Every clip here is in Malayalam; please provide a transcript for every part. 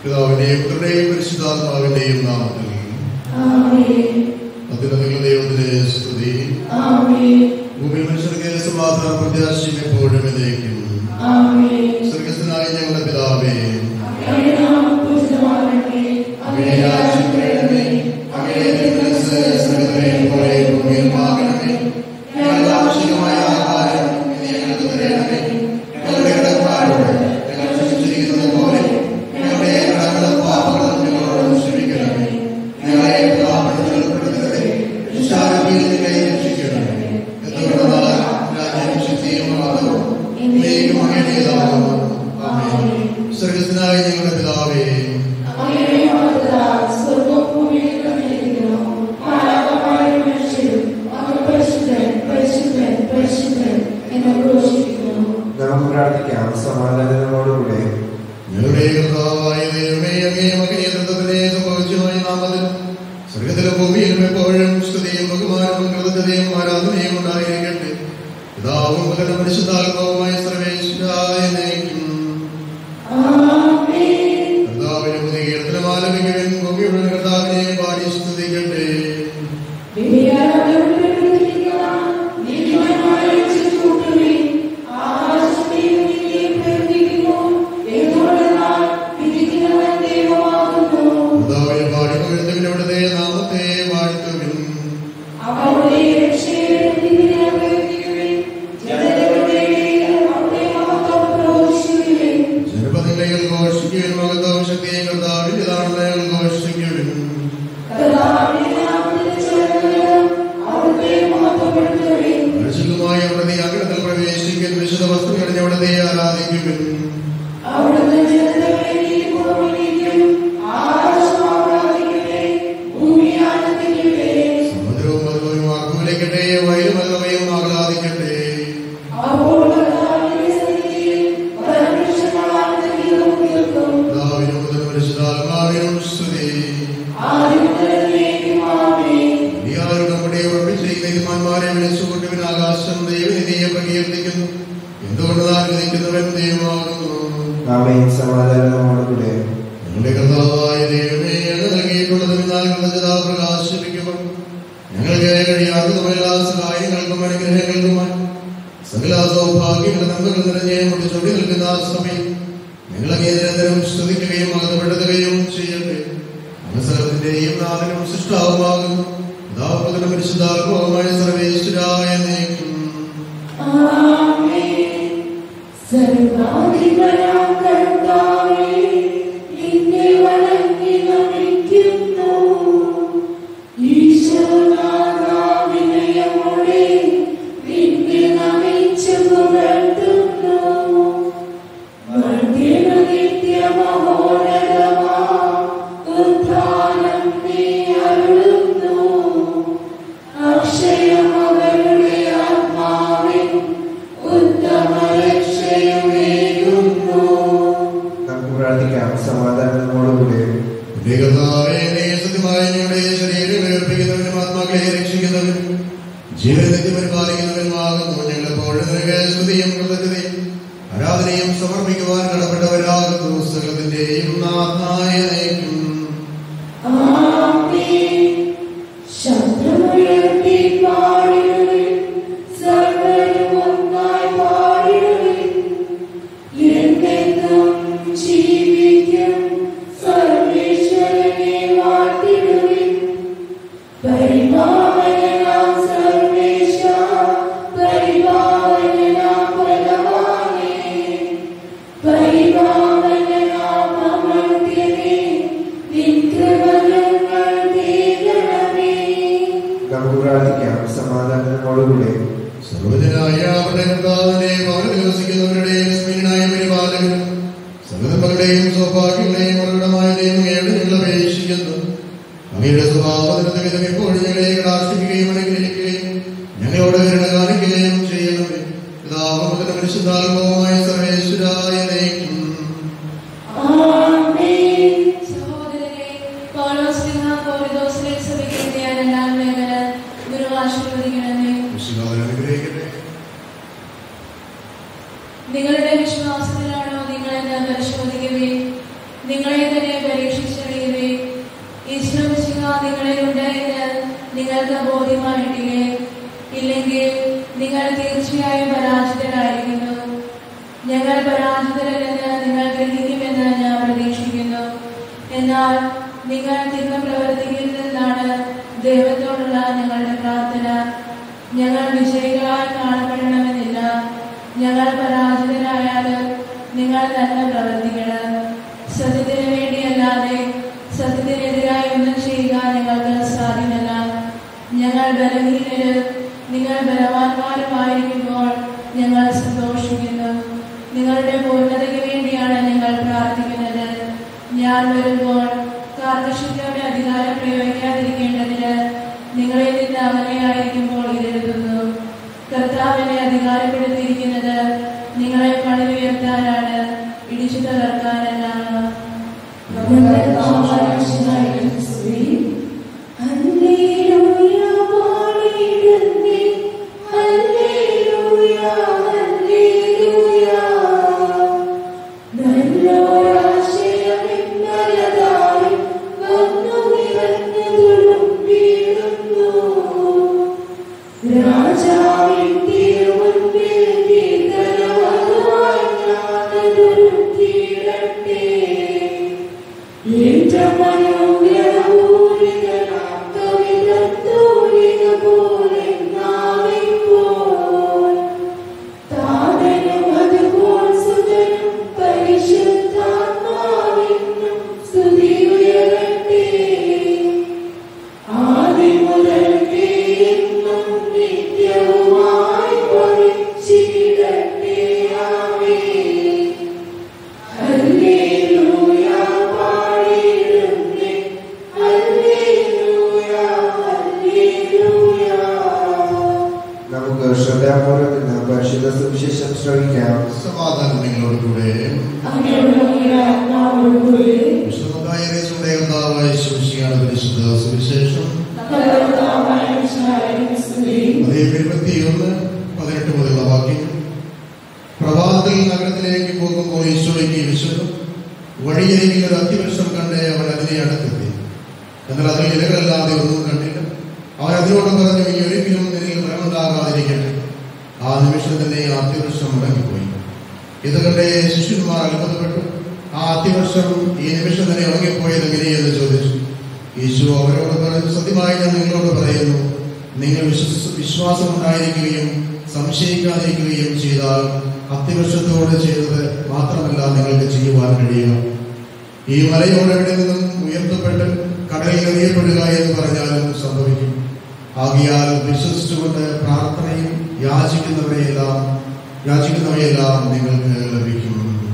പിതാവിന്റെയും പുത്രന്റെയും പരിശുദ്ധാത്മാവിന്റെയും നാമത്തിൽ അതിനുള്ള ദൈവത്തിന്റെ സ്തുതി ഭൂമി മനുഷ്യർക്ക് സമാധാന പ്രത്യാശയും എപ്പോഴും എന്നേക്കും സ്വർഗസ്ഥനായ ഞങ്ങളുടെ പിതാവേ അങ്ങയുടെ രാജ്യം വരണമേ അങ്ങയുടെ തിരുമനസ്സ് സ്വർഗ്ഗത്തിലെ പോലെ ഭൂമിയിൽ ആകണമേ ഞങ്ങൾക്ക് ആവശ്യമായ ആഹാരം ഇന്ന് ഞങ്ങൾക്ക് തരണമേ ഞങ്ങളുടെ കടക്കാരോട് ഞങ്ങൾ ക്ഷമിച്ചിരിക്കുന്നത് പോലെ ഞങ്ങളുടെ കടങ്ങളും പാപങ്ങളും ഞങ്ങളോട് ക്ഷമിക്കണമേ ഞങ്ങളെ പ്രലാപനത്തിൽ ഉൾപ്പെടുത്തരുതേ ദുഷ്ടാരൂപിയിൽ നിങ്ങളെ രക്ഷിക്കണമേ എന്തുകൊണ്ടെന്നാൽ രാജ്യം ശക്തിയും മഹത്വവും എന്നേക്കും അങ്ങയുടേതാകുന്നു ആമേൻ സ്വർഗസ്ഥനായ ഞങ്ങളുടെ പിതാവേ നമുക്ക് പ്രാർത്ഥിക്കാം സമാധാനത്തോടുകൂടെ ഞങ്ങളുടെ കർത്താവായ ദൈവമേ അങ്ങേ മകനെ തൃത്വത്തിനെ സംഭവിച്ചുമായ നാമത്തിൽ സ്വർഗത്തിലും ഭൂമിയിലും എപ്പോഴും സ്തുതിയും ബഹുമാനവും കൃതജ്ഞതയും ആരാധനയും ഉണ്ടായിരിക്കട്ടെ പിതാവും മകനും പരിശുദ്ധാത്മാവുമായ സർവേശ്വരായ നയിക്കും കർത്താവിന് പുതിയ കീർത്തനം ആലപിക്കുവാൻ ഭൂമിയുടെ കർത്താവിനെ പാടി സ്തുതിക്കട്ടെ കർത്താവിനെ പാടി പുകഴ്ത്തുവിൻ അവിടുത്തെ നാമത്തെ വാഴ്ത്തുവിൻ അവരുടെ രക്ഷയെ പ്രഘോഷിക്കുവിൻ ജനപദങ്ങളിൽ ഘോഷിക്കുവിൻ മഹത്വവും ശക്തിയും കർത്താവിൻ്റെതാണെന്ന് ഘോഷിക്കുവിൻ പരിശുദ്ധമായ അവിടുത്തെ അഗ്രഹത്തിൽ പ്രവേശിക്കൽ വിശുദ്ധ വസ്തു കഴിഞ്ഞ അവിടുത്തെ ആരാധിക്കുവിൻ സമുദ്രവും മധുവും ആക്കുവിലേക്കട്ടെ വയലും മധുവയും ആഹ്ലാദിക്കട്ടെ പിതാവിനും പുത്രനും പരിശുദ്ധാത്മാവിനും സ്തുതി ഇനിയാരും നമ്മുടെ ഉറപ്പിച്ച ഈ നീതിമാന്മാരെ വിളിച്ചുകൊണ്ടുവിൻ ആകാശം ദൈവനിധിയെ പ്രകീർത്തിക്കുന്നു എന്തുകൊണ്ട് താൻ വിധിക്കുന്നവൻ ദൈവമാകുന്നു ആമേൻ സമാധാനത്തോടുകൂടെ ഞങ്ങളുടെ കർത്താവായ ദൈവമേ അങ്ങ് നൽകിയിട്ടുള്ളതും എന്നാൽ കൃതജ്ഞത പ്രകാശിപ്പിക്കുമ്പോൾ ഞങ്ങൾക്ക് കഴിയാത്തതുമെല്ലാ സഹായങ്ങൾക്കും അനുഗ്രഹങ്ങൾക്കുമായി സകല സൗഭാഗ്യങ്ങളും നന്മകൾ നിറഞ്ഞ് മുടിച്ചോടി നിൽക്കുന്ന ആ സമയം ഞങ്ങളെ നിരന്തരം സ്തുതിക്കുകയും മകതപ്പെടുത്തുകയും ചെയ്യട്ടെ അവസരത്തിന്റെയും നാഥനും സൃഷ്ടാവുമാകുന്നു പിതാപകനും പരിശുദ്ധാത്മാവുമായ സർവേശ്വരായ നയിക്കും സർവാധിപനാം കർത്താവേ, നിന്നെ വണങ്ങി നമിക്കുന്നു. ഈശോനാഥാ വിനയമോടെ നിന്നെ നമിച്ചു പുകഴ്ത്തുന്നു. മർദ്ദിന നിത്യമഹോന്നതമാ ഉത്ഥാനം നീ അരുളുന്നു. അക്ഷയം അവരുടെ ആത്മാവിൻ ഉത്തമരക്ഷയുമേകുന്നു. നമുക്ക് പ്രാർത്ഥിക്കാം സമാധാനത്തോടുകൂടെ എന്റെ കർത്താവേ, നീ സത്യമായ ഞങ്ങളുടെ ശരീരം ഏർപ്പിക്കുന്നവനും ആത്മാക്കളെ രക്ഷിക്കുന്നവനും ജീവനത്തെ പരിപാലിക്കുന്നവനുമാകുന്നു ഞങ്ങളെപ്പോഴും നിനക്ക് സ്തുതിയും കൃതജ്ഞതയും ആരാധനയും സമർപ്പിക്കുവാൻ കടപ്പെട്ടവരാകുന്നു സകലത്തിന്റെയും നാഥായ നയിക്കും ആമേൻ. ശബ്ദമുയർത്തി പാടിടുവിൻ. സർവ്വരും ഒന്നായി പാടിടുവിൻ. എന്നെന്നും ജീവിക്കും സർവേശ്വരനെ വാഴ്ത്തിടുവിൻ. പരിപാവനനാം സർവേശ, പരിപാവനനാം ബലവാനേ, പരിപാവനനാം അമർത്യനേ, നിൻ കൃപ ഞങ്ങൾ തേടണമേ. നമുക്ക് പ്രാർത്ഥിക്കാം സമാധാനത്തോടുകൂടെ സർവജനായ അവരുടെ കർത്താവിനെ ഭവനത്തിൽ വസിക്കുന്നവരുടെയും സ്മീനായ പരിപാലകനും സകലങ്ങളുടെയും സൗഭാഗ്യങ്ങളെയും ഉറവിടമായ ദൈവമേടെ ഞങ്ങൾ അപേക്ഷിക്കുന്നു അങ്ങയുടെ സ്വഭാവത്തിനത്തെ വിധം എപ്പോഴും ഞങ്ങളെ കടാക്ഷിക്കുകയും അനുഗ്രഹിക്കുകയും ഞങ്ങളോട് കരുണ കാണിക്കുകയും ചെയ്യണമേ പിതാവുമുതൽ പരിശുദ്ധാത്മാവുമായ സർവേശ്വരായ നയിക്കും ആമേൻ. സഹോദരരെ പൗലോസ് ലിഹ പൗലോസിനെ സഭയ്ക്ക് ഞാൻ രണ്ടാം ലേഖന ഗുരു ആശീർവദിക്കണമേ വിശുദ്ധാവൻ അനുഗ്രഹിക്കട്ടെ നിങ്ങളുടെ വിശ്വാസത്തിലാണോ നിങ്ങളെന്ന് പരിശോധിക്കുകയും നിങ്ങളെ തന്നെ ഞങ്ങൾ പരാജിതരല്ലെന്ന് നിങ്ങൾ ഗ്രഹിക്കുമെന്ന് ഞാൻ പ്രതീക്ഷിക്കുന്നു എന്നാൽ നിങ്ങൾ തിന്മ പ്രവർത്തിക്കുന്നതെന്നാണ് ദൈവത്തോടുള്ള ഞങ്ങളുടെ പ്രാർത്ഥന ഞങ്ങൾ വിജയികളായി കാണപ്പെടണമെന്നില്ല ഞങ്ങൾ പരാജിതരായാലും നിങ്ങൾ നന്മ പ്രവർത്തിക്കണം സത്യത്തിന് വേണ്ടിയല്ലാതെ സത്യത്തിനെതിരായി ഒന്നും ചെയ്യുക ഞങ്ങൾക്ക് സാധ്യമല്ല ഞങ്ങൾ ബലഹീനര് നിങ്ങൾ ബലവാന്മാരുമായിരിക്കുമ്പോൾ ഞങ്ങൾ സന്തോഷിക്കുന്നു നിങ്ങളുടെ പൂർണ്ണതയ്ക്ക് വേണ്ടിയാണ് ഞങ്ങൾ പ്രാർത്ഥിക്കുന്നത് ഞാൻ വരുമ്പോൾ കാർക്കശിക്കയുടെ അധികാരം പ്രയോഗിക്കാതിരിക്കേണ്ടതിന് നിങ്ങളിൽ നിന്ന് അകലെയായിരിക്കുമ്പോൾ ഇതെഴുതുന്നു കർത്താവിനെ അധികാരപ്പെടുത്തിയിരിക്കുന്നത് നിങ്ങളെ പണിതുയർത്താനാണ് ഇടിച്ചു തകർക്കാനെന്നാണ് നമ്മുടെ പാപരക്ഷനായ സ്ത്രീ ഹല്ലേലൂയ പാടിയിടുന്നേ ഹല്ലേലൂയ ഹല്ലേലൂയ നല്ലോരാശയമിന്നലതായി വന്നു നിറഞ്ഞു തുളുമ്പിടുന്നു രാജാവിൻ തിരുമുൻപിൽ കീർത്തനമതുമായി ഞാനൊരു തീരട്ടെ നിത്യവുമായി ഭവിച്ചിടട്ടെ ആമേൻ ഹല്ലേലൂയ പാടിയിടുന്നേ ഹല്ലേലൂയ ഹല്ലേലൂയ നമുക്ക് ശ്രദ്ധാപൂർവ്വം നിന്ന് പരിശുദ്ധ സുവിശേഷം ശ്രമിക്കാം സമാധാനം നിങ്ങളോട് കൂടെ അങ്ങയുടെ ആത്മാവോടുകൂടി വിശുദ്ധമായ കർത്താവായ ശുശ്രിയാണ് പരിശുദ്ധ സുവിശേഷം കർത്താവായ മിശിഹായുടെ സ്തുതി. അതേ ഇരുപത്തിയൊന്ന് പതിനെട്ട് മുതലുള്ള വാക്യം പ്രഭാതത്തിൽ നഗരത്തിലേക്ക് പോകുമ്പോൾ ഈശോയ്ക്ക് വിശന്നു വഴിയരികിൽ ഒരു അത്തിവൃക്ഷം കണ്ട് അവൻ അതിനെ അടുത്തെത്തി എന്നാൽ അതിൽ ഇലകളല്ലാതെ ഒന്നും കണ്ടില്ല അവൻ അതിനോട് പറഞ്ഞു ഇനി ഒരിക്കലും നിന്നിൽ ഫലമുണ്ടാകാതിരിക്കട്ടെ ആ നിമിഷം തന്നെ ആ അത്തിവൃക്ഷം ഉണങ്ങിപ്പോയി ഇത് കണ്ട് ശിഷ്യന്മാർ അത്ഭുതപ്പെട്ടു ആ അത്തിവൃക്ഷം ഈ നിമിഷം തന്നെ ഉണങ്ങിപ്പോയത് എങ്ങനെയെന്ന് ചോദിച്ചു യേശു അവരോട് പറഞ്ഞു സത്യമായി ഞാൻ നിങ്ങളോട് പറയുന്നു നിങ്ങൾ വിശ്വസ വിശ്വാസം ഉണ്ടായിരിക്കുകയും സംശയിക്കാതിരിക്കുകയും ചെയ്താൽ അത്തിവൃക്ഷത്തോട് ചെയ്തത് മാത്രമല്ല നിങ്ങൾക്ക് ചെയ്യുവാൻ കഴിയുക ഈ മലയോട് എവിടെ നിന്നും ഉയർത്തപ്പെട്ട് കടലിൽ എറിയപ്പെടുക എന്ന് പറഞ്ഞാലും സംഭവിക്കും ആകിയാൽ വിശ്വസിച്ചുകൊണ്ട് പ്രാർത്ഥനയും യാചിക്കുന്നവരെയെല്ലാം യാചിക്കുന്നവയെല്ലാം നിങ്ങൾക്ക് ലഭിക്കും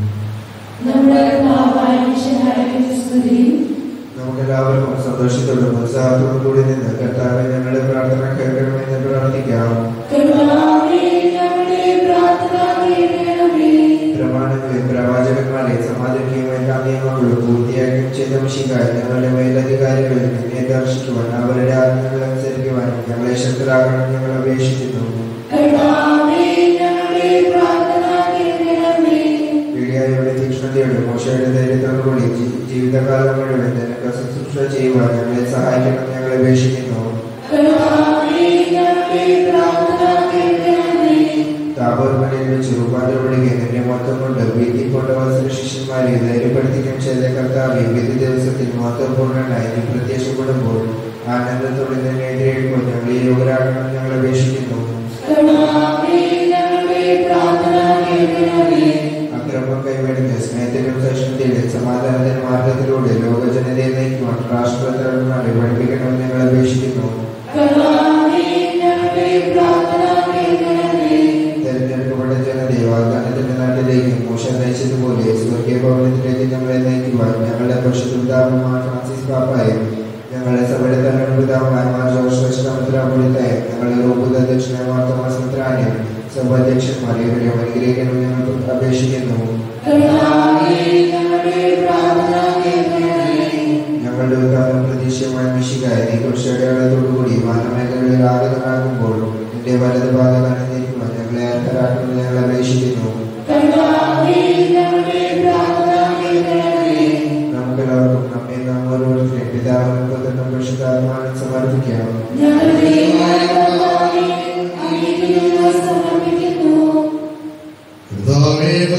നമ്മുടെ കർത്താവായ മിശിഹായുടെ സ്തുതി. നമുക്കെല്ലാവർക്കും സന്തോഷത്തോടും ഉത്സാഹത്തോടും കൂടി നിന്ന് കർത്താവെ ഞങ്ങളുടെ പ്രാർത്ഥന കേൾക്കണമെന്ന് പ്രാർത്ഥിക്കാം കർത്താവേ, ഞങ്ങളുടെ പ്രാർത്ഥന കേൾക്കണമേ. പ്രമാണങ്ങളെ പ്രവാചകന്മാരെ സമാധാനിക്കുകയും എല്ലാ നിയമങ്ങളും പൂർത്തിയാക്കുകയും ചെയ്ത മിഷിക്കാർ ഞങ്ങളുടെ മേലധികാരികളിൽ നിന്നെ ദർശിക്കുവാൻ അവരുടെ ആജ്ഞകൾ അനുസരിക്കുവാനും ഞങ്ങളെ ശക്തരാകണം ഞങ്ങൾ അപേക്ഷിക്കുന്നു കർത്താവേ, ഞങ്ങളുടെ പ്രാർത്ഥന കേൾക്കണമേ. പീഡിയായുടെ തീക്ഷ്ണതയോടെ മോശയുടെ ധൈര്യത്തോടുകൂടി ജീ- ജീവിതകാലം മുഴുവൻ നിനക്ക് ശുശ്രൂഷ ചെയ്യുവാൻ ഞങ്ങളെ സഹായിക്കണം ഞങ്ങൾ അപേക്ഷിക്കുന്നു കർത്താവേ, ഞങ്ങളുടെ പ്രാർത്ഥന കേൾക്കണമേ. താപോർമലയിൽ വെച്ച് രൂപാന്തരപ്പെടുകയും നിന്റെ മൊത്തം കൊണ്ട് വീട്ടിൽ കൊണ്ടുവന്ന ശിഷ്യന്മാരെ ധൈര്യപ്പെടുത്തുകയും ചെയ്ത കർത്താവെ വിധി ദിവസത്തിൽ മഹത്വപൂർണ്ണനായി നീ പ്രത്യക്ഷപ്പെടുമ്പോൾ ആനന്ദത്തോടെ നിന്നെ എതിരേൽക്കുമ്പോൾ ഞങ്ങൾ ഈ യോഗ്യരാകണം ഞങ്ങൾ അപേക്ഷിക്കുന്നു കർത്താവേ, ഞങ്ങളുടെ പ്രാർത്ഥന കേൾക്കണമേ. അക്രമം കൈവെടുത്ത് സ്നേഹത്തിലും സഹിഷ്ണുതയിലും സമാധാനത്തിന്റെ മാർഗത്തിലൂടെ ലോകജനതയെ നയിക്കുവാൻ രാഷ്ട്രത്തലവന്മാരെ പഠിപ്പിക്കണമെന്ന് ഞങ്ങൾ അപേക്ഷിക്കുന്നു കർത്താവേ, ഞങ്ങളുടെ പ്രാർത്ഥന കേൾക്കണമേ. തെരഞ്ഞെടുക്കപ്പെട്ട ജനതയെ വാഗ്ദാനത്തിന്റെ നാട്ടിലേക്ക് മോശ നയിച്ചതുപോലെ സ്വർഗീയ ഭവനത്തിലേക്ക് ഞങ്ങളെ നയിക്കുവാൻ ഞങ്ങളുടെ പരിശുദ്ധാത്മാ ഫ്രാൻസിസ് പാപ്പായും ഞങ്ങളുടെ സഭയുടെ തെരഞ്ഞെടുപ്പിതാമാന്മാർ ജോർജ് ശ്രേഷ്ഠമത്രാപുരത്തായും ഞങ്ങളുടെ റോബുദ ദക്ഷിണ മാർത്തമാസ്മത്രാനും സഭാധ്യക്ഷന്മാർ ഇവരെയും അനുഗ്രഹിക്കണം ഞങ്ങൾ അപേക്ഷിക്കുന്നു കർത്താവേ, ഞങ്ങളുടെ പ്രാർത്ഥന കേൾക്കണമേ. ഞങ്ങളുടെ ഉദ്ധാനം പ്രതീക്ഷയുമായി മിശികായ നീ കുറിച്ചടയാളത്തോടുകൂടി വാനമേഖലകളിൽ ആഗതനാകുമ്പോൾ നിന്റെ വലത് ഭാഗം അണിഞ്ഞിരിക്കുവാൻ ഞങ്ങളെ അർഹരാക്കണം ഞങ്ങൾ അപേക്ഷിക്കുന്നു കർത്താവേ, ഞങ്ങളുടെ പ്രാർത്ഥന കേൾക്കണമേ. നമുക്കെല്ലാവർക്കും നമ്മെ നാം ഓരോരുത്തരെയും പിതാവിനും പുത്രനും പരിശുദ്ധാത്മാവിനും സമർപ്പിക്കാം ഞങ്ങളുടെ കർത്താവേ, അങ്ങേക്ക് ഞങ്ങൾ സമർപ്പിക്കുന്നു കർത്താവേ,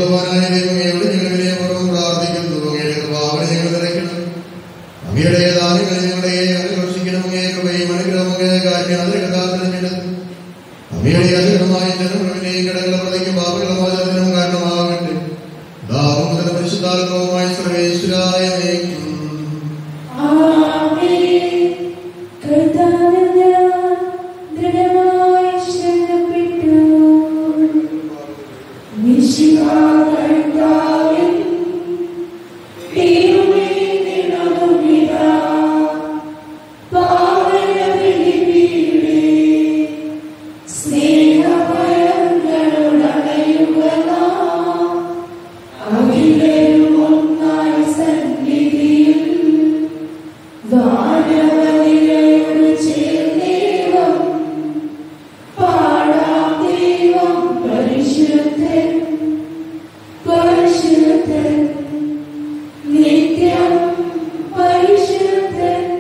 ബഹുമാനായ ദൈവമേ എവിടെ ഞങ്ങൾ വിനയപൂർവ്വം പ്രാർത്ഥിക്കുന്നു അങ്ങയുടെ കൃപാവനെ ഞങ്ങൾ നിറയ്ക്കണം അങ്ങയുടെ ദാനങ്ങൾ ഞങ്ങളുടെ ആഘോഷിക്കണം അങ്ങേ കൃപയും അനുഗ്രഹം അങ്ങേ കാര്യം അതിരകഥാത്തിനും അങ്ങയുടെ അധികമായ ജനമുഴുവനെയും കടകളെ പ്രതിക്കും പാപങ്ങളെ മോചനത്തിനും കാരണമാകട്ടെ ദാവമുതല പരിശുദ്ധാത്മാവുമായി സർവേശ്വരായ നയിക്കും ആമേൻ കർത്താവിൽ ഞാൻ ദൃഢമായി ശരണപ്പെട്ടു വിശ്വാസത്താവിൽ ദൈവമേ നിന്നതുമിതാ പാവനവിധിയുടെ സ്നേഹഭയങ്ങളുടയുകനാ അഖിലരും ഒന്നായി സന്നിധിയിൽ വാനവനിലയോട് ചേർന്നേവം പാടാം ദൈവം പരിശുദ്ധൻ പരിശുദ്ധൻ നിത്യം പരിശുദ്ധൻ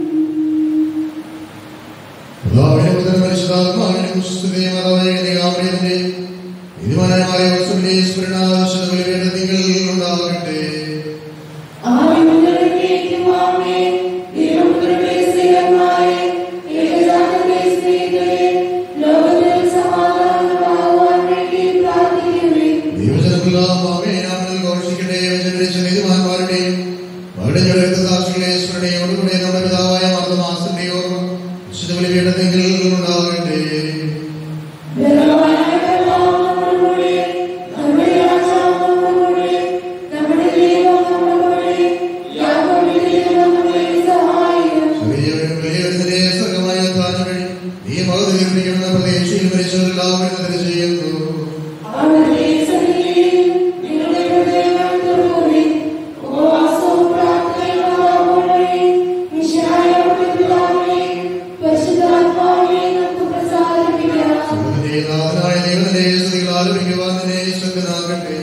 പിതാവിനും പുത്രനും പരിശുദ്ധാത്മാവിനും സ്തുതിയും അതാവേദികാമൃതന്റെ നീതിമാനായ വസ്തുവിനെ സ്മരണാവശ്യതകളിൽ നിങ്ങൾ ഉണ്ടാകട്ടെ ആവിമുകളിലേക്കുമാമേ ദൈവങ്ങളുടെ സ്നേഹമായി ഏകജാതന്റെ സ്നേഹിതരെ ലോകത്തിൽ സമാധാനമാകുവാൻ വേണ്ടി പ്രാർത്ഥിക്കുവിൻ ദൈവജനമെല്ലാം ആമേനാമനിൽ ഘോഷിക്കട്ടെ ജനിച്ച നീതിമാന്മാരുടെയും അവരുടെ രക്തസാക്ഷികളെ സ്മരണയോടുകൂടെ നമ്മുടെ പിതാവായ മർദ്ദമാസന്റെ ഓർമ്മ വിശുദ്ധ ബലിപീഠത്തിൽ ഉണ്ടാകട്ടെ ബലവാനായ കർത്താവ് നമ്മുടെ കൂടെ, നമ്മുടെ രാജാവ് നമ്മുടെ കൂടെ, നമ്മുടെ ദൈവം നമ്മുടെ കൂടെ, യാക്കോബിന്റെ ദൈവം നമ്മളെ സഹായിക്കും. ചെറിയവരും വലിയവരുന്നതിനെ സ്വർഗമായ സ്ഥാനം വഴി ഈ പകുതി നിർമ്മിക്കുന്ന പ്രതീക്ഷയിൽ മരിച്ചവരെല്ലാവരും അതിന് ചെയ്യുന്നു അവിടുത്തെ സന്നിധിയിൽ നിങ്ങളുടെ ഹൃദയങ്ങൾ തുറക്കുവിൻ. ഉപവാസവും പ്രാർത്ഥനയും ആരാധനയും വിശാലമായ പിതാവേ, പരിശുദ്ധാത്മാവേ, നമുക്ക് പ്രസാദിപ്പിക്കാം സുഹൃത്തിന്റെ നാഥനായ ദൈവത്തിന്റെ സ്തുതികൾ ആലപിക്കുവാൻ തന്നെ ശക്തനാകട്ടെ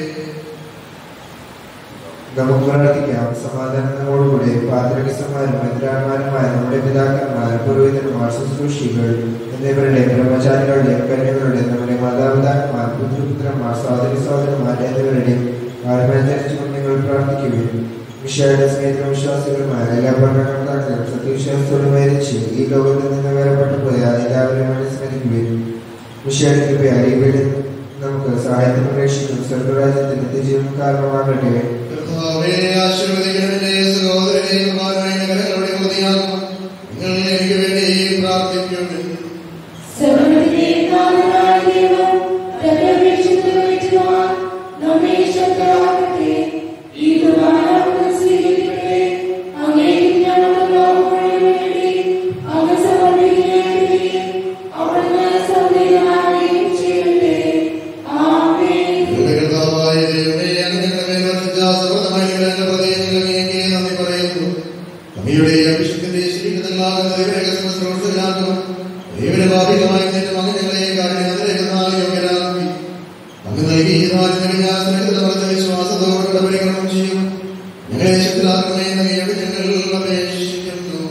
നമുക്ക് പ്രാർത്ഥിക്കാം സമാധാനം നമ്മോടുകൂടെ പാത്രകസന്മാരും മന്ത്രാന്മാരുമായ നമ്മുടെ പിതാക്കന്മാർ പുരോഹിതന്മാർ ശുശ്രൂഷികൾ എന്നിവരുടെ ബ്രഹ്മചാരികളുടെ കന്യകളുടെ നമ്മുടെ മാതാപിതാക്കന്മാർ പുത്രപുത്രന്മാർ സഹോദരി സഹോദരന്മാർ എന്നിവരുടെ ആത്മഹത്യച്ചുകൊണ്ട് നിങ്ങൾ പ്രാർത്ഥിക്കുകയും വിഷയുടെ സ്നേഹിത വിശ്വാസികളുമായ എല്ലാ ഭരണകർത്താക്കളും സത്യവിശ്വാസത്തോട് മരിച്ച് ഈ ലോകത്തിൽ നിന്ന് വേറെപ്പെട്ടു പോയ എല്ലാവരും അനുസ്മരിക്കുകയും വിഷയുടെ കൃപയാൽ ഈ വീടിൽ നമുക്ക് സഹായത്തിന് അപേക്ഷിക്കും സ്വർഗരാജ്യത്തിന് നിത്യജീവൻ കാരണമാകട്ടെ കർത്താവേ ആശീർവദിക്കണമേ സഹോദരനെ കുമാരനായ നഗരങ്ങളുടെ പ്രതിയാകും നിങ്ങൾ എനിക്ക് വേണ്ടി പ്രാർത്ഥിക്കുന്നു സർവ്വത്തിന്റെ നാഥനായ ദൈവം തന്റെ അപേക്ഷകൾ ഏറ്റുവാൻ നമ്മെ ശക്തരാക്കട്ടെ. ഈ കുർബാന സ്വീകരിക്കട്ടെ. അങ്ങേക്ക് ഞങ്ങളുടെ ലോകം മുഴുവൻ വേണ്ടി അങ്ങ് സമർപ്പിക്കുകയും അവിടുന്ന് സൗന്ദര്യമാകുകയും ചെയ്യട്ടെ. ആമേൻ. ഞങ്ങളുടെ കർത്താവായ ദൈവമേ അങ്ങ് ഞങ്ങളുടെ മേൽ വർഷിച്ച സമൃദ്ധമായ നിങ്ങളുടെ പ്രതിയെ അങ്ങേക്ക് നന്ദി പറയുന്നു അങ്ങയുടെ അഭിഷേകത്തിന്റെ ശരീരത്തിലാകുന്ന ദൈവരഹസ്യ പ്രവർത്തകരാകും ദൈവന്റെ ഭാവികമായ നിന്റെ മകൻ ഞങ്ങളെ കാരണത്തിലേക്കായി യോഗ്യരാക്കി അങ്ങ് നൽകി സ്നേഹിത വിശ്വാസത്തോടുള്ള പരിഗണനം ചെയ്യും ഞങ്ങളെ ശക്തരാക്കണമേ അങ്ങയോട് ഞങ്ങൾ അപേക്ഷിക്കുന്നു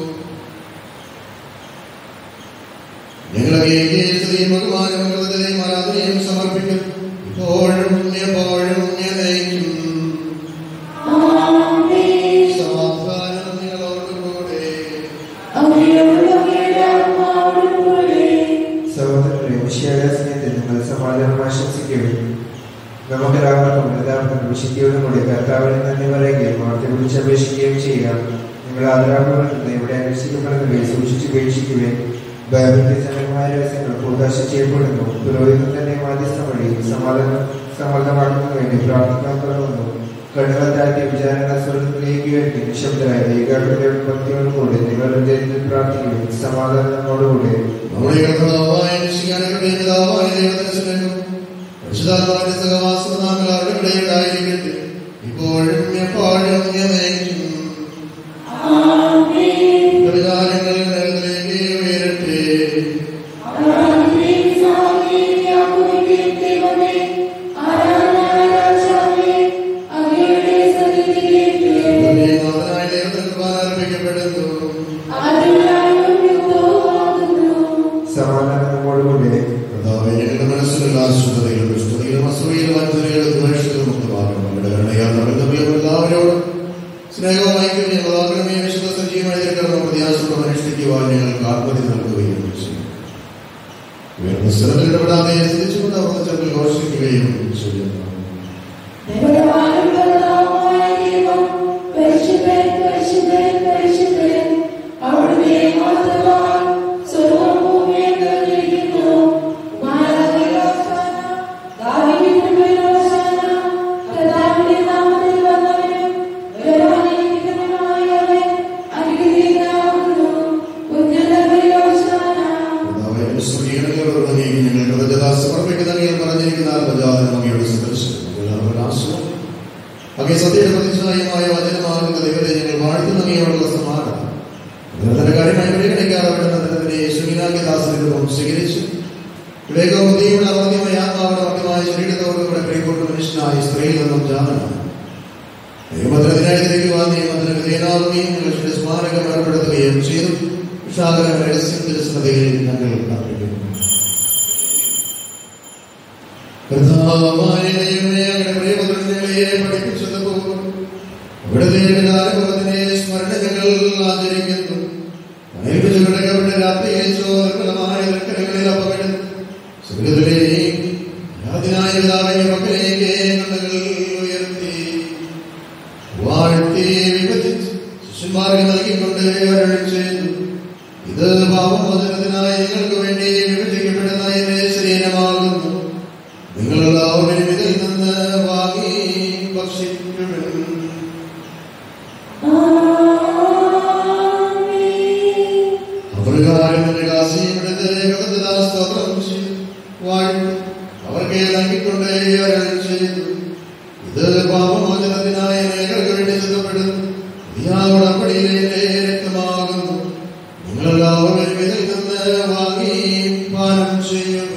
ഞങ്ങളെ സ്ത്രീയും ബഹുമാനവും കൃതജ്ഞതയും ആരാധനയും സമർപ്പിക്കും ഇപ്പോഴും എപ്പോഴും എന്നേക്കും ആമേൻ. സമാധാനം നിങ്ങളോടുകൂടെ അങ്ങയോടും അങ്ങയുടെ ആത്മാവോടും കൂടെ സഹോദരരെ വിഷയയുടെ സ്നേഹത്തിൽ നിങ്ങൾ സമാധാനം ആശംസിക്കുകയും നമുക്കെല്ലാവർക്കും എല്ലാവർക്കും വിശുദ്ധിയോടും കൂടി കർത്താവിനെ നന്ദി പറയുകയും അവർക്ക് വിളിച്ചപേക്ഷിക്കുകയും ചെയ്യാം നിങ്ങൾ ആദരാപൂർവ്വം ഇവിടെ അന്വേഷിക്കപ്പെടുന്നവയെ സൂക്ഷിച്ച് ഉപേക്ഷിക്കുകയും ബൈബിളിന്റെ ജനകമായ രഹസ്യങ്ങൾ കൂതാശ ചെയ്യപ്പെടുന്നു പുരോഹിതൻ തന്നെ മാധ്യസ്ഥം വഴി സമാധാനം സമ്മർദ്ദമാക്കുന്നതിന് വേണ്ടി പ്രാർത്ഥിക്കാൻ തുടങ്ങുന്നു കണ്ണുകൾ താഴ്ത്തി വിചാരണ സ്വർഗത്തിലേക്ക് ഉയർത്തി നിശബ്ദരായ ഏകാഗ്രതയോടും ഭക്തിയോടും കൂടി നിങ്ങളുടെ ദൈവത്തിൽ പ്രാർത്ഥിക്കുകയും സമാധാനം നമ്മോടുകൂടെ നമ്മുടെ കർത്താവായ രക്ഷിക്കാനങ്ങളുടെ പിതാവായ ദൈവത്തിന് സ്നേഹം പരിശുദ്ധാത്മാവിന്റെ സഹവാസം നാം എല്ലാവരുടെ ഇടയിലായിരിക്കട്ടെ ഇപ്പോഴും എപ്പോഴും എന്നേക്കും ആമേൻ. പരിഹാരങ്ങൾ നേരത്തിലേക്ക് ഉയരട്ടെ ആരാധനയും സഹായവും യാക്കോബിന്റെയും ദൈവമേ, ആരാധനായ രാജാവേ, അങ്ങയുടെ സന്നിധിയിലേക്ക് നാഥനായ ദൈവത്തിന് കൃപ ആരംഭിക്കപ്പെടുന്നു അതിനായും യുദ്ധവുമാകുന്നു. സമാധാനം നമ്മോടുകൂടെ കർത്താവേ ഞങ്ങളുടെ മനസ്സിലുള്ള ആശുദ്ധതകളും ദുഷ്ടതകളും അസൂയകളും അഞ്ചലികളും ദ്വേഷങ്ങളും സ്നേഹവും ഐക്യവും ഞങ്ങൾ ആഗ്രഹമേ വിശുദ്ധ സജീവമായ തിരക്കണം പ്രത്യാശയോടെ അനുഷ്ഠിക്കുവാൻ ഞങ്ങൾക്ക് ആത്മതി നൽകുകയും ചെയ്യും ഉയർന്ന സ്ഥലത്തിൽ ഇടപെടാതെ ചിന്തിച്ചുകൊണ്ട് അവർ ചെറുപ്പിൽ ഘോഷിക്കുകയും ചെയ്യുന്നു കർത്താവേ, സ്തുതികരങ്ങളോട് അങ്ങേക്ക് ഞങ്ങൾ കൃതജ്ഞത സമർപ്പിക്കുന്ന അങ്ങയിൽ പറഞ്ഞിരിക്കുന്ന ആത്മജാതനം അങ്ങയുടെ സന്ദർശനം ഞങ്ങളുടെ ആശ്രമം അങ്ങേ സത്യയുടെ പ്രതിച്ഛായമായ വചനമാകുന്ന ദൈവത്തെ ഞങ്ങൾ വാഴ്ത്തുന്ന അങ്ങയോടുള്ള സമാനം നിരന്തര കാര്യമായി പരിഗണിക്കാതെ വിടുന്നതിനെ യേശുവിനാഗ്യദാസന്റെ രൂപം സ്വീകരിച്ചു വിവേകവും ബുദ്ധിയുള്ള അമർത്യമായ ആത്മാവിടെ മധ്യമായ ശരീരത്തോടുകൂടെ കൈകൊണ്ട് മനുഷ്യനായ സ്ത്രീയിൽ നിന്നും ജാതനാണ് നിയമത്തിനെതിരായി തിരികുവാൻ നിയമത്തിന് വിധേയനാവുകയും മനുഷ്യന്റെ സ്മാരകം ഏർപ്പെടുത്തുകയും ചെയ്തു വിഷാദന രഹസ്യം തിരുസന്നതയിൽ ഞങ്ങൾ അർപ്പിക്കുന്നു കർത്താവായ ദൈവമേ, അങ്ങയുടെ പ്രിയപുത്രനെ പഠിപ്പിച്ചതുപോലെ അവിടുത്തെ അനുഭവത്തിനെ സ്മരണ ഞങ്ങൾ ആചരിക്കുന്നു ഏൽപ്പിച്ചു കിടക്കപ്പെട്ട രാത്രിയെ ചോർഫലമായ തൃക്കരങ്ങളിൽ അപകടം സ്വർഗത്തിലേക്ക് യാതിനായ പിതാവേ മക്കളിലേക്ക് കണ്ണുകൾ ഉയർത്തി വാഴ്ത്തി വിഭജിച്ച് ശിഷ്യന്മാർക്ക് നൽകിക്കൊണ്ട് അരുളി ചെയ്തു ഇത് പാപമോചനത്തിനായി നിങ്ങൾക്ക് വേണ്ടി വിഭജിക്കപ്പെടുന്ന എന്റെ ശരീരമാകുന്നു നിങ്ങൾ എല്ലാവരും ഇതിൽ നിന്ന് വാങ്ങി ഭക്ഷിക്കുമെന്ന് അപ്രകാരം നിരാശയുമെടുത്ത് കൃതജ്ഞതാ സ്തോത്രം ചെയ്തു വാഴ്ത്തി അവർക്ക് നൽകിക്കൊണ്ട് അരുളി ചെയ്തു ഇത് പാപമോചനത്തിനായി അനേകർക്ക് വേണ്ടി ചിന്തപ്പെടുന്നു ഉടമ്പടിയിലെ എന്റെ രക്തമാകുന്നു നിങ്ങളെല്ലാവരും ഇതിൽ നിന്ന് വാങ്ങി പാനം ചെയ്യുമെന്ന്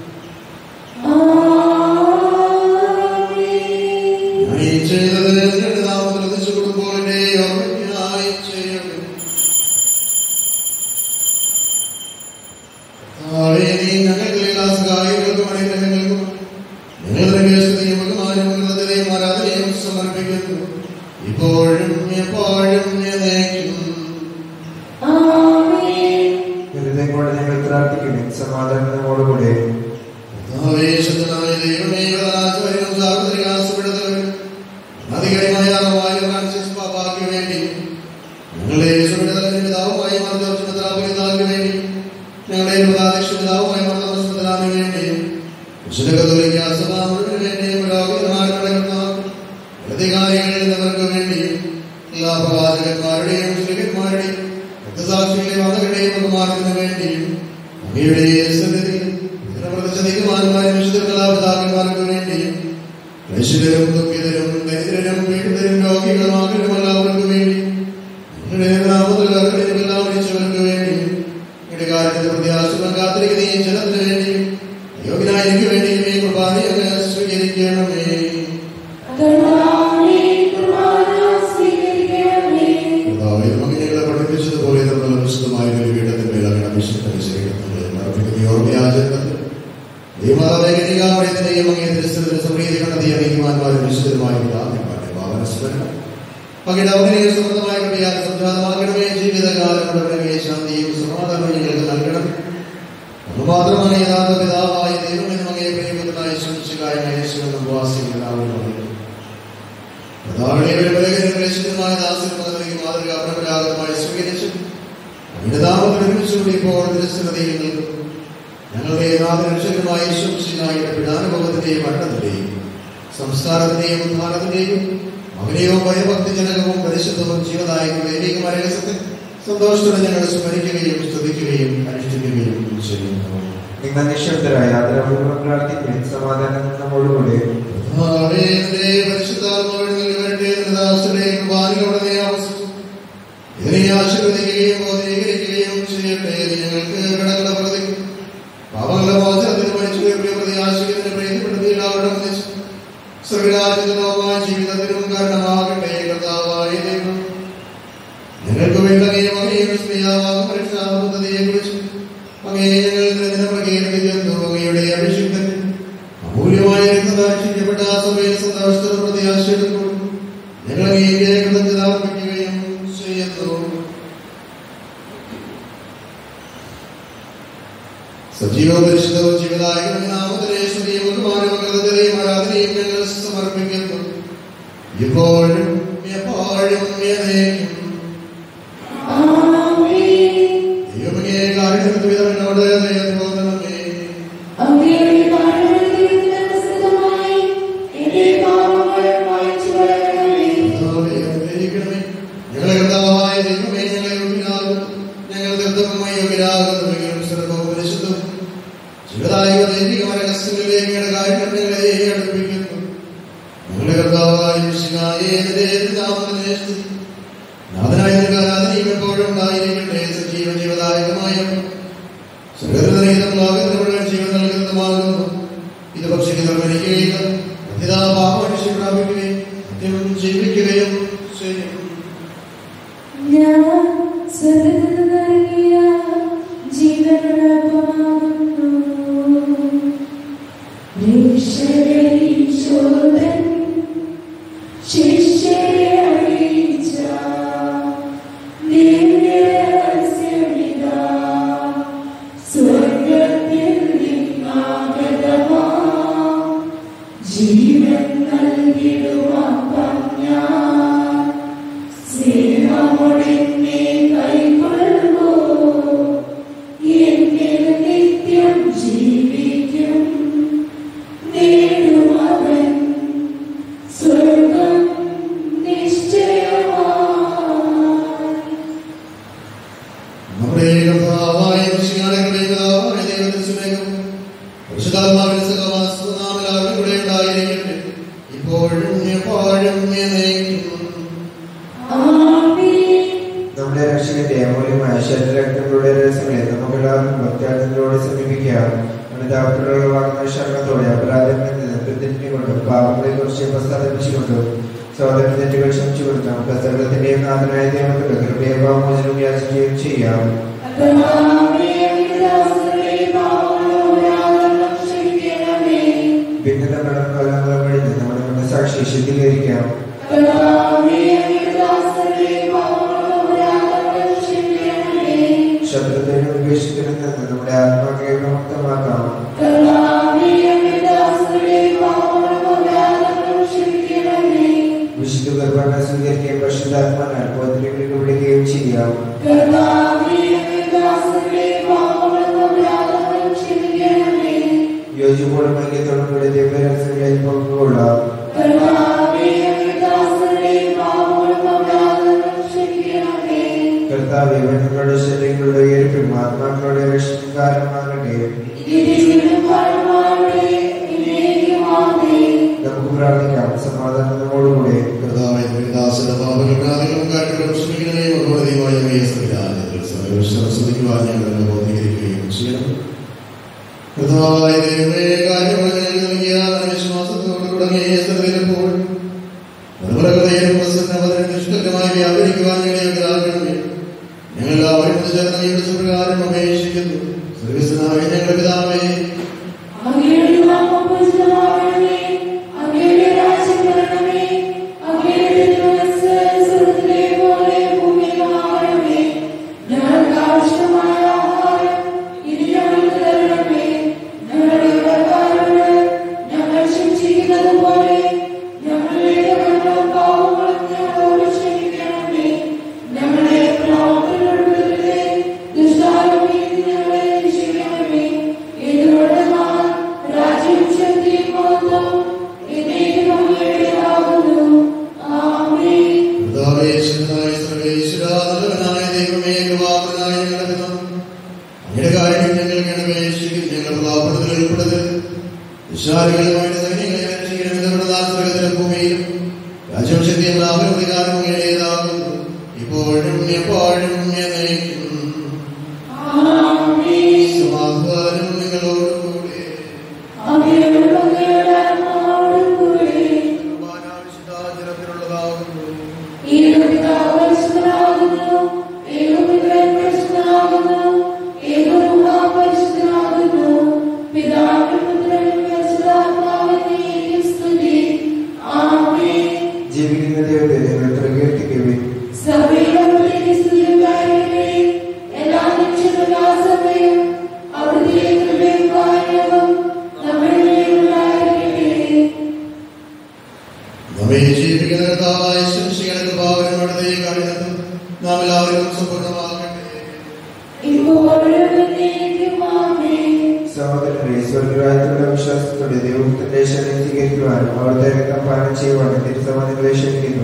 ഞാൻ ഈ ചെയ്തത് നിങ്ങളുടെ നാമത്തിൽ ഒന്നിച്ചു കൊടുക്കുമ്പോൾ എന്റെ ഓർമ്മയ്ക്കായി ചെയ്യുമെന്ന് കർത്താവേ, നീ ഞങ്ങൾക്ക് എല്ലാ സഹായങ്ങൾക്കും അനുഗ്രഹങ്ങൾക്കും ഞങ്ങളുടെ കേശത്തെയും ബഹുമാനവും കൃതജ്ഞതയും ആരാധനയും സമർപ്പിക്കുന്നു ഇപ്പോഴും എപ്പോഴും എന്നേക്കും ഹൃദയം കൊണ്ട് ഞങ്ങൾ പ്രാർത്ഥിക്കുന്നു സമാധാനത്തോടുകൂടെ കർത്താവേ, ശുദ്ധനായ ദൈവമേ, കഥാചാര്യനും സാർവത്രികാസുപെടുന്നവരും അധികാരിമായ ആത്മാവായ ഫ്രാൻസിസ് പാപ്പായ്ക്ക് വേണ്ടി ഞങ്ങളുടെ യേശുവിന്റെ പിതാവുമായ മാർദ്ദോഷമിത്രാപുരിതാവിന് വേണ്ടി ഞങ്ങളുടെ പ്രധാനക്ഷ പിതാവുമായ മാർദ്ദോഷമിത്രാവിന് വേണ്ടി വിശുദ്ധ കത്തോലിക്ക സഭ മുഴുവന് വേണ്ടിയും പുരോഹിതന്മാരുടെ കർത്താവ് അധികാരികൾ എന്നിവർക്ക് വേണ്ടി എല്ലാ പ്രവാചകന്മാരുടെയും ശ്രീകന്മാരുടെയും രക്തസാക്ഷികളുടെയും മതങ്ങളുടെയും ബഹുമാനത്തിന് വേണ്ടിയും അങ്ങയുടെ സന്നിധിയിൽ ഇതിനപ്രതിച്ച തീരുമാനമായ വിശുദ്ധ കലാപിതാക്കന്മാർക്ക് വേണ്ടിയും ക്ലേശിതരും ദുഃഖിതരും ദരിദ്രരും പീഡിതരും രോഗികളും ആഗ്രഹം എല്ലാവർക്കും വേണ്ടി നിങ്ങളുടെ നാമത്തിൽ എല്ലാം വിളിച്ചവർക്ക് വേണ്ടി നിങ്ങളുടെ കാര്യത്തിൽ പ്രത്യാശം കാത്തിരിക്കുന്ന ഈ ജനത്തിന് വേണ്ടിയും യോഗ്യനായ എനിക്ക് വേണ്ടിയും ഈ കുർബാന അങ്ങ് സ്വീകരിക്കണമേ കർത്താവേ, നമുക്ക് ഞങ്ങളെ പഠിപ്പിച്ചതുപോലെ നമ്മൾ വിശുദ്ധമായ ഒരു പീഠത്തിന്മേൽ അങ്ങനെ വിശുദ്ധ ശരീരത്തിന്മേൽ അർപ്പിക്കുന്ന ഈ ഓർമ്മയാചരണത്തിൽ ദൈവമാതാവേ കന്യകാമറിയത്തിന്റെയും അങ്ങേ തിരുസ്ഥലത്തിന് സമൃദ്ധി കണ്ടെത്തിയ നീതിമാന്മാരും വിശുദ്ധരുമായ പിതാക്കന്മാരുടെ പാവന സ്മരണം അങ്ങയുടെ ഔദനീയ സമൃദ്ധമായ കൃപയാൽ സംജാതമാക്കണമേ ജീവിതകാലം മുഴുവനമേ ശാന്തിയും സമാധാനവും ഞങ്ങൾക്ക് നൽകണം അത് മാത്രമാണ് യഥാർത്ഥ പിതാവായ ദൈവമെന്നും അങ്ങേ പ്രിയപുത്രനായ ശംശികായ യേശുവെന്നും വാസികളാവുന്നു പ്രധാനമായ ദാസന്മാരിലേക്ക് മാതൃക പരമ്പരാഗതമായി സ്വീകരിച്ചു അങ്ങയുടെ നാമത്തിൽ ഒരുമിച്ചുകൂടി ഇപ്പോൾ തിരുസ്ഥലതയിൽ നിൽക്കുന്നു ഞങ്ങളുടെ നാഥരക്ഷകമായ ശംശികായുടെ പിടാനുഭവത്തിന്റെയും മരണത്തിന്റെയും സംസ്കാരത്തിന്റെയും ഉദ്ധാനത്തിന്റെയും മകനെയും ഭയഭക്തിജനകവും പരിശുദ്ധവും ജീവദായകവും ദൈവികമായ രഹസ്യത്തെ സന്തോഷത്തോടെ ഞങ്ങൾ സ്മരിക്കുകയും സ്തുതിക്കുകയും അനുഷ്ഠിക്കുകയും ചെയ്യുന്നു നിങ്ങൾ നിശബ്ദരായ ആദരപൂർവ്വം പ്രാർത്ഥിക്കുന്നു സമാധാനം നമ്മോടുകൂടെ കർത്താവേ, നിന്റെ പരിശുദ്ധാത്മാവിൽ നിന്ന് വരട്ടെ എന്ന ദാസരുടെ കുർബാനയോടെ നീ ആവസിച്ചു. ഇതിനെ ആശീർവദിക്കുകയും ബോധീകരിക്കുകയും ചെയ്യട്ടെ ഇത് ഞങ്ങൾക്ക് കടങ്ങളുടെ പ്രതി പാപങ്ങളുടെ മോചനത്തിന് മരിച്ചുപോയ പ്രതി ആശീർവദിനെ പ്രീതിപ്പെടുത്തി എല്ലാവരുടെ ഒന്നിച്ച് സ്വർഗരാജ്യത്തിനോമായ ജീവിതത്തിനും കാരണമാകട്ടെ കർത്താവായ ദൈവം ഞങ്ങൾക്ക് വേണ്ട നിയമങ്ങളെയും സ്ത്രീയാവാകും രക്ഷാപദ്ധതിയെ കുറിച്ച് അങ്ങേ ഞങ്ങൾ പ്രകീർത്തിക്കുന്നു അങ്ങയുടെ അഭിഷിക്തൻ അമൂല്യമായ രക്തദാക്ഷിക്കപ്പെട്ട ആ സഭയിൽ സന്താവസ്ഥ പ്രത്യാശയെടുക്കും ഞങ്ങൾ അങ്ങേക്ക് കൃതജ്ഞത സജീവ പരിശുദ്ധവും ജീവദായകനും നാമത്തിലെ സ്തുതിയും ബഹുമാനവും കൃതജ്ഞതയും ആരാധനയും ഞങ്ങൾ സമർപ്പിക്കുന്നു ഇപ്പോഴും എപ്പോഴും എന്നേക്കും ദൈവമേ കാര്യത്തിൽ വിധവനോട് ദയ തോന്നണമേ അങ്ങയുടെ കാരുണ്യത്തിന് അനുസൃതമായി എന്റെ പാപങ്ങൾ മായ്ച്ചു കളയണമേ. കർത്താവേ, അനുഗ്രഹിക്കണമേ. ഞങ്ങളെ കർത്താവായ ദൈവമേ ഞങ്ങളെ യോഗ്യരാകുന്നു ഞങ്ങൾ ദത്തമായി യോഗ്യരാകുന്നു എങ്കിലും സർവ്വവും പരിശുദ്ധം ജീവദായക ദൈവികമായ രഹസ്യങ്ങളിലേക്ക് ഞങ്ങളുടെ കാര്യങ്ങൾ ഞങ്ങളെ അടുപ്പിക്കുന്നു ഞങ്ങളുടെ കർത്താവായ മിശിഹായേ, നിന്റെ നാമത്തിനെ സ്തുതി. നാഥനായ നിനക്ക് ആരാധനയും എപ്പോഴും ഉണ്ടായിരിക്കട്ടെ സജീവ ജീവദായകമായ സുഗതരഹിതം മുഴുവൻ ജീവൻ നൽകുന്നതുമാകുന്നു ഇത് ഭക്ഷിക്കുന്ന മരിക്കുകയില്ല അത്യതാ പാപമനുഷ്യ പ്രാപിക്കുകയും നിത്യം ജീവിക്കുകയും ചെയ്യും ഞാൻ സ്വർഗ്ഗത്തിൽ നിന്നിറങ്ങിയ ജീവനുള്ളപ്പമാകുന്നു. രക്ഷകനീശോധൻ ശിഷ്യരെ അറിയിച്ച ദിവ്യരഹസ്യമിതാ. സ്വർഗ്ഗത്തിൽ നിന്നാഗതമാ ജീവൻ നൽകിടുമപ്പം ഞാൻ സ്നേഹമൊടിന്നെ കൈക്കൊള്ളുമോ എന്നിൽ നിത്യം ജീവിക്കും നേടുമവൻ സ്വർഗം നിശ്ചയമായി നമ്മുടെ കർത്താവായ മിശിഹായുടെ കൃപയായ ദൈവത്തിന്റെ സ്നേഹം പരിശുദ്ധാത്മാവിന്റെ സഹവാസവും നാം എല്ലാവരും കൂടെ ഉണ്ടായിരിക്കട്ടെ ഇപ്പോഴും എപ്പോഴും എന്നേക്കും ആമേൻ നമ്മുടെ രക്ഷകന്റെ അമൂല്യമായ ശരീരരക്തങ്ങളുടെ രഹസ്യങ്ങളെ നമുക്കെല്ലാവർക്കും ഭക്താർത്ഥത്തിലൂടെ സമീപിക്കാം അനുതാപത്തിലുള്ള വാങ്ങുന്ന ശരണത്തോടെ അപരാധങ്ങളിൽ നിന്ന് പിന്തിരിഞ്ഞുകൊണ്ടും പാപങ്ങളെ കുറിച്ച് പശ്ചാത്തപിച്ചുകൊണ്ടും സഹോദരൻ തെറ്റുകൾ ക്ഷമിച്ചുകൊടുത്തും നമുക്ക് സകലത്തിന്റെയും നാഥനായ ദൈവത്തിന്റെ കൃപയഭാവമോചനം യാചിക്കുകയും ചെയ്യാം കർത്താവേ വിലാസങ്ങളെ പാവനോരാധനം ക്ഷമിക്കണമേ ഭിന്നതകളും കൊല്ലങ്ങളും കഴിഞ്ഞ് നമ്മുടെ മനസാക്ഷി ശുദ്ധീകരിക്കാം കർത്താവേ വിലാസങ്ങളെ പാവനോരാധനം ക്ഷമിക്കണമേ ശത്രുത്വനും ഉപേക്ഷിക്കലിൽ നിന്ന് നമ്മുടെ ആത്മാക്കളെ വിമുക്തമാക്കാം കർത്താവേ വിലാസങ്ങളെ പാവനോരാധനം ക്ഷമിക്കണമേ വിശുദ്ധ കുർബാന സ്വീകരിക്കുകയും പരിശുദ്ധാത്മാനാൽ പോത്തിലേക്ക് വിളിക്കുകയും ചെയ്യാം കർത്താവേ വിലാസങ്ങളെ പാവനോരാധനം ക്ഷമിക്കണമേ യോജിപ്പോടും ഐക്യത്തോടും കൂടി ദിവ്യരഹസ്യങ്ങളിൽ പങ്കുകൊള്ളാം കർത്താവേ വിലാസങ്ങളെ പാവനോരാധനം ക്ഷമിക്കണമേ കർത്താവ് നിങ്ങളുടെ ശരീരങ്ങളുടെ ഉയർപ്പും ആത്മാക്കളുടെ രക്ഷകാരമാകട്ടെ ഇതിലും പരമാവധി ഇനിയും ആമേൻ നമുക്ക് പ്രാർത്ഥിക്കാം സമാധാനത്തോടുകൂടെ കർത്താവേ ദാസന്റെ പാപകൾക്കാദികളും കാര്യങ്ങളും ക്ഷമിക്കണമേ ഒന്നോട് ദൈവമായ സംവിധാനത്തിൽ ശ്രദ്ധിക്കുവാൻ ഞങ്ങൾ ബോധീകരിക്കുകയും ചെയ്യണം കർത്താവായ ദൈവമേ കാര്യങ്ങൾ ഞങ്ങൾക്ക് നൽകിയ വിശ്വാസത്തോട് തുടങ്ങിയ സ്ഥലത്തിലെപ്പോൾ നിർമ്മലകതയും പ്രസന്നവരെ നിഷ്ഠമായി വ്യാപരിക്കുവാൻ ഞങ്ങളെ യോഗ്യരാക്കണമേ ഞങ്ങൾ എല്ലാവരും ചേർന്ന് ഈ പ്രകാരം അപേക്ഷിക്കുന്നു സർവീസിനായ ഞങ്ങളുടെ പിതാവേ അങ്ങയുടെ നാമം പൂജിതമാകണമേ അങ്ങയുടെ രാജ്യം വരണമേ അങ്ങയുടെ തിരുമനസ്സ് സ്വർഗ്ഗത്തിലെ പോലെ ഭൂമിയിലുമാകണമേ ഞങ്ങൾക്ക് ആവശ്യമായ ആഹാരം ഇനി ഞങ്ങൾക്ക് തരണമേ ഞങ്ങളുടെ കടക്കാരോട് ഞങ്ങൾ ക്ഷമിച്ചിരിക്കുന്നത് പോലെ ഞങ്ങളുടെ കടങ്ങളും പാവങ്ങളും ഞങ്ങളോട് ക്ഷമിക്കണമേ ഞങ്ങളെ പ്രലോഭനപ്പെടുത്തരുതേ ദുഷ്ടാരൂപിയിൽ നിന്ന് ഞങ്ങളെ രക്ഷിക്കണമേ എന്തുകൊണ്ടെന്നാൽ രാജ്യം ശക്തിയും മഹത്വവും എന്നേക്കും അങ്ങയുടേതാകുന്നു. ആമേൻ. കർത്താവേ, ശുദ്ധനായ സർവ്വേശ്വരാ, നല്ലവനായ ദൈവമേ, കൃപാപരനായ ഞങ്ങളുടെ പിതാവേ, അങ്ങയുടെ കാര്യം ഞങ്ങൾക്ക് അപേക്ഷിക്കും ഞങ്ങൾ പ്രതാപപ്പെടുത്തൽ ഉൾപ്പെടുത്തരുത് വിശാലികളുമായിട്ട് സൈന്യങ്ങളെ രക്ഷിക്കണമെന്ന് പ്രധാന സ്വർഗ്ഗത്തിലും ഭൂമിയിലും രാജ്യവും ശക്തിയും ലാഭവും അധികാരവും അങ്ങയുടേതാകുന്നു ഇപ്പോഴും എപ്പോഴും എന്നേക്കും ആമേൻ. സമാധാനം നിങ്ങളോടുകൂടെ അങ്ങയുടെ അങ്ങയുടെ ആത്മാവോടും കൂടെ കൃപാനാവിശുദ്ധാചരത്തിലുള്ളതാകുന്നു ഏക പിതാവ് പരിശുദ്ധനാകുന്നു, ഏക പുത്രൻ പരിശുദ്ധനാകുന്നു, ഏക റൂഹ പരിശുദ്ധനാകുന്നു. പിതാവിനും പുത്രനും പരിശുദ്ധാത്മാവിനും സ്തുതി. ആമേൻ. ജീവിക്കുന്ന ദൈവത്തെ നിങ്ങൾ പ്രകീർത്തിക്കുവിൻ സഭയിലെ സ്തുതിയും കാര്യങ്ങളെ എല്ലാ നിമിഷവും എല്ലാ സമയവും അവിടുത്തെ കൃപ ജീവിക്കുന്ന കർത്താവായ ശംശികളുടെ കൃപാവനം അടുത്ത കാലത്തും നാം എല്ലാവരും സമ്പൂർണ്ണമാകട്ടെ ഇപ്പോഴും എന്നേക്കും ആമേൻ. സഹോദരനെ സ്വർഗരാജ്യത്തിലുള്ള വിശ്വാസത്തോടെ ദൈവത്തിന്റെ ശരീരം സ്വീകരിക്കുവാനും അവിടുത്തെ രക്തം പാനം ചെയ്യുവാനും തിരുസഭ നിങ്ങളെ ക്ഷണിക്കുന്നു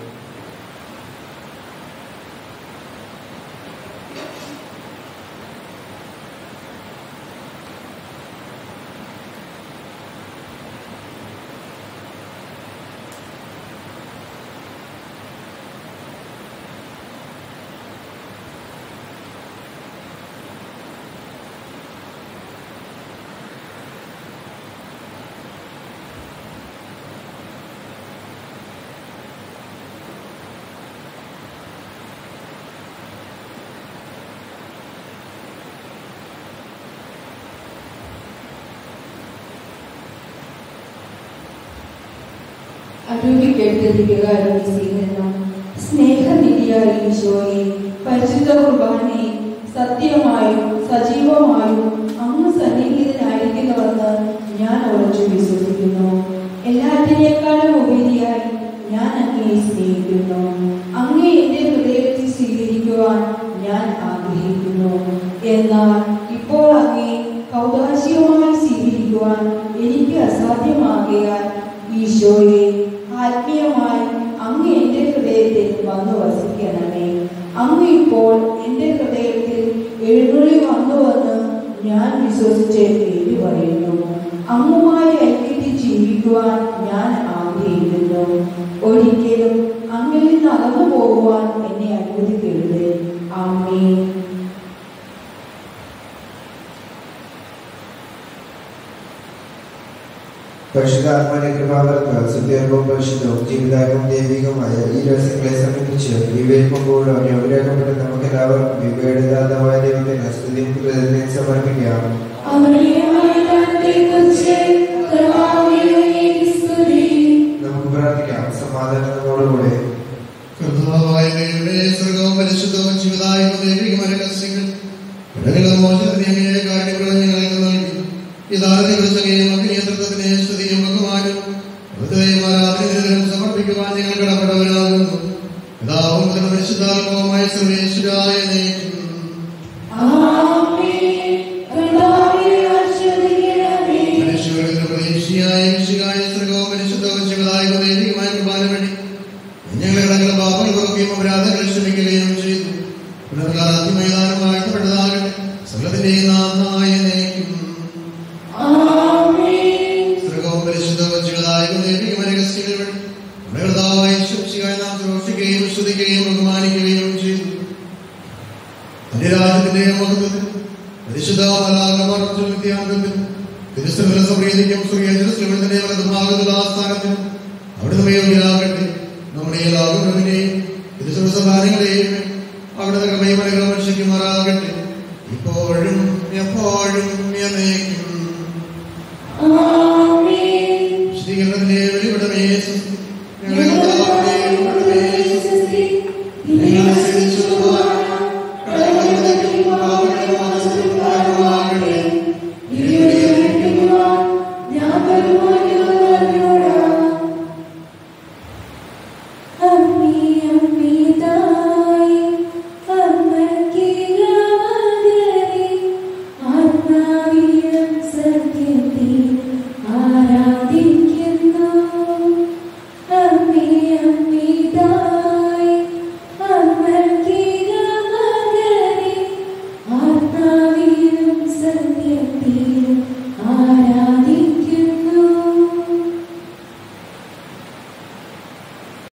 അരൂപിക്കെടുത്തിരിക്കുക എന്ന സ്വീകരണം സ്നേഹനിധിയായ ഈശോയെ പരിശുദ്ധ കുർബാനയെ സത്യമായും സജീവമായും അങ്ങ് സന്നിഹിതനായിരിക്കുന്നുവെന്ന് ഞാൻ ഉറച്ചു വിശ്വസിക്കുന്നു എല്ലാറ്റിനേക്കാളും ഉപരിയായി ഞാൻ അങ്ങയെ സ്നേഹിക്കുന്നു അങ്ങേ എന്റെ ഹൃദയത്തിൽ സ്വീകരിക്കുവാൻ ഞാൻ ആഗ്രഹിക്കുന്നു എന്നാൽ ഇപ്പോൾ അങ്ങേ കൗതാശികമായി സ്വീകരിക്കുവാൻ എനിക്ക് അസാധ്യമാകിയാൽ ഈശോയെ ആത്മീയമായി അങ്ങ് എന്റെ ഹൃദയത്തിൽ വന്നു വസിക്കണമേ അങ്ങ് ഇപ്പോൾ എന്റെ ഹൃദയത്തിൽ എഴുന്നള്ളി വന്നുവെന്ന് ഞാൻ വിശ്വസിച്ച് ഏറ്റു പറയുന്നു അങ്ങുമായി ഐക്യത്തിൽ ജീവിക്കുവാൻ ഞാൻ ആഗ്രഹിക്കുന്നു ഒരിക്കലും അങ്ങിൽ നിന്ന് അകന്നു പോകുവാൻ എന്നെ അനുവദിക്കരുത് ആമേ പരിശുദ്ധാത്മാവിന്റെ കൃപാവർത്താൽ സുദീർഘവും പരിശുദ്ധവും ജീവിതാകവും ദൈവികമായ ഈ രഹസ്യങ്ങളെ സമീപിച്ച് വിവേക്കുമ്പോൾ അനുഗ്രഹപ്പെട്ട് നമുക്ക് എല്ലാവർക്കും വിവയുടെ ദാതാവായ ദൈവത്തിന് സ്തുതിയും കൃതജ്ഞതയും സമർപ്പിക്കാം അവനെക്കുറിച്ച് കർത്താവിലേക്ക് സ്തുതി നമുക്ക് പ്രാർത്ഥിക്കാം സമാധാനം നമ്മോടുകൂടെ കർത്താവായ ദൈവമേ, സ്വർഗ്ഗവും പരിശുദ്ധവും ജീവിതായും ദൈവികമായ രഹസ്യങ്ങൾ ഇടകളുടെ മോചനത്തിന് അങ്ങയെ കാരണങ്ങളും ഞങ്ങൾക്ക് നൽകി യഥാർത്ഥ കുറിച്ചങ്ങയും അഗ്നിയന്ത്രത്തിനെ സ്തുതിയും ബഹുമാനും ഹൃദയം ആരാധനയും സമർപ്പിക്കുവാൻ ഞങ്ങൾ കടപ്പെട്ടവരാകുന്നു പിതാവും പുത്രനും പരിശുദ്ധാത്മാവുമായ സർവേശ്വരായ നയിക്കും ആമേൻ കർത്താവേ ആശ്വസിക്കണമേ മനുഷ്യരുടെ പ്രതീക്ഷയായ വിശുകായ സ്വർഗവും പരിശുദ്ധവും ജീവിതായും ദൈവികമായ കുർബാന വഴി ഞങ്ങളെ ഞങ്ങളുടെ പാപങ്ങൾ കുറയ്ക്കുകയും അപരാധങ്ങൾ ക്ഷമിക്കുകയും ചെയ്തു പുനർകാലാത്മൈതാനം വാഴ്ത്തപ്പെട്ടതാകട്ടെ സകലത്തിന്റെയും നാഥായ നയിക്കും ആമേൻ സ്വർഗവും പരിശുദ്ധവും ജീവിതായും ദൈവികമായ രഹസ്യങ്ങൾ വഴി നമ്മുടെ കർത്താവായ ശംശിയായ നാം പ്രവർത്തിക്കുകയും സ്തുതിക്കുകയും ബഹുമാനിക്കുകയും ചെയ്തു തന്റെ രാജ്യത്തിന്റെ മഹത്വത്തിൽ പരിശുദ്ധ വിദ്യാന്തത്തിൽ തിരുസ്ഥല സംപ്രീതിക്കും സൂര്യജലത്തിന്റെ വലതുഭാഗത്തുള്ള ആസ്ഥാനത്തിൽ അവിടുന്ന് മേലാകട്ടെ നമ്മുടെ എല്ലാ ഗുണവിനെയും തിരുസംസ്ഥാനങ്ങളെയും അവിടുന്ന് കമയമനകൾ വർഷിക്കുമാറാകട്ടെ ഇപ്പോഴും എപ്പോഴും എന്നേക്കും ആമേൻ വിശദീകരണത്തിന്റെ വെളിവിടമേ